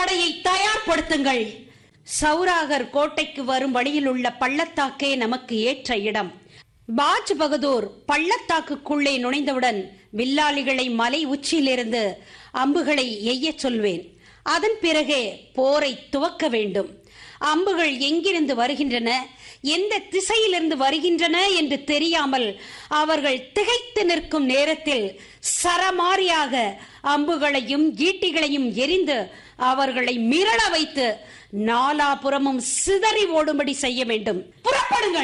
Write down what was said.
படையை தயார்படுத்துங்கள் சௌராகர் கோட்டைக்கு வரும் வழியில் உள்ள பள்ளத்தாக்கே நமக்கு ஏற்ற இடம் பாஜ் பகதூர் பள்ளத்தாக்குக்குள்ளே நுழைந்தவுடன் வில்லாளிகளை மலை உச்சியிலிருந்து அம்புகளை எய்யச் சொல்வேன் அதன் பிறகே போரை துவக்க வேண்டும் அம்புகள் எங்கிருந்து வருகின்றன எந்த திசையிலிருந்து வருகின்றன என்று தெரியாமல் அவர்கள் திகைத்து நிற்கும் நேரத்தில் சரமாரியாக அம்புகளையும் ஈட்டிகளையும் எரிந்து அவர்களை மிரள வைத்து நாலாபுறமும் சிதறி ஓடும்படி செய்ய வேண்டும் புறப்படுங்கள்